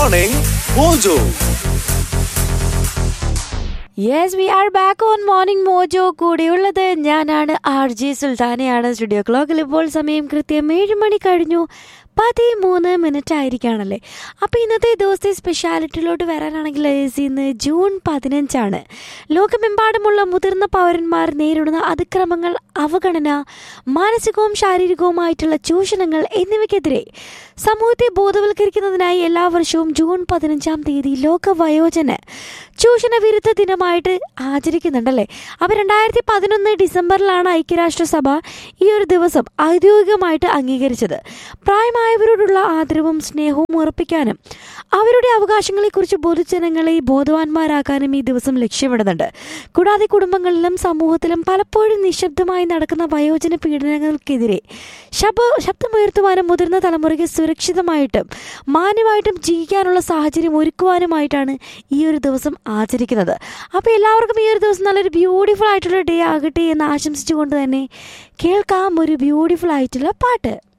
Morning Mojo. Yes we are back on morning mojo കൂടെയുള്ളത് ഞാനാണ് R J സുൽത്താനയാണ് studio ക്ലോക്കിൽ ഇപ്പോൾ സമയം കൃത്യം ഏഴ് മണി കഴിഞ്ഞു പതിമൂന്ന് മിനിറ്റ് ആയിരിക്കുകയാണല്ലേ അപ്പോൾ ഇന്നത്തെ ദിവസത്തെ സ്പെഷ്യാലിറ്റിയിലോട്ട് വരാനാണെങ്കിൽ ഏസ് ഇന്ന് ജൂൺ പതിനഞ്ചാണ് ലോകമെമ്പാടുമുള്ള മുതിർന്ന പൗരന്മാർ നേരിടുന്ന അതിക്രമങ്ങൾ അവഗണന മാനസികവും ശാരീരികവുമായിട്ടുള്ള ചൂഷണങ്ങൾ എന്നിവയ്ക്കെതിരെ സമൂഹത്തെ ബോധവൽക്കരിക്കുന്നതിനായി എല്ലാ വർഷവും ജൂൺ പതിനഞ്ചാം തീയതി ലോക വയോജന ചൂഷണ വിരുദ്ധ ദിനമായിട്ട് ആചരിക്കുന്നുണ്ടല്ലേ അപ്പോൾ രണ്ടായിരത്തി പതിനൊന്ന് ഡിസംബറിലാണ് ഐക്യരാഷ്ട്രസഭ ഈ ഒരു ദിവസം ഔദ്യോഗികമായിട്ട് അംഗീകരിച്ചത് പ്രായമായവരോടുള്ള ആദരവും സ്നേഹവും ഉറപ്പിക്കാനും അവരുടെ അവകാശങ്ങളെക്കുറിച്ച് പൊതുജനങ്ങളെ ബോധവാന്മാരാക്കാനും ഈ ദിവസം ലക്ഷ്യമിടുന്നുണ്ട് കൂടാതെ കുടുംബങ്ങളിലും സമൂഹത്തിലും പലപ്പോഴും നിശബ്ദമായി നടക്കുന്ന വയോജന പീഡനങ്ങൾക്കെതിരെ ശബ ശബ്ദമുയർത്തുവാനും മുതിർന്ന തലമുറയ്ക്ക് സുരക്ഷിതമായിട്ടും മാന്യമായിട്ടും ജീവിക്കാനുള്ള സാഹചര്യം ഒരുക്കുവാനുമായിട്ടാണ് ഈ ഒരു ദിവസം ആചരിക്കുന്നത് അപ്പോൾ എല്ലാവർക്കും ഈ ഒരു ദിവസം നല്ലൊരു ബ്യൂട്ടിഫുൾ ആയിട്ടുള്ള ഡേ ആകട്ടെ എന്ന് ആശംസിച്ചുകൊണ്ട് തന്നെ കേൾക്കാം ഒരു ബ്യൂട്ടിഫുൾ ആയിട്ടുള്ള പാട്ട്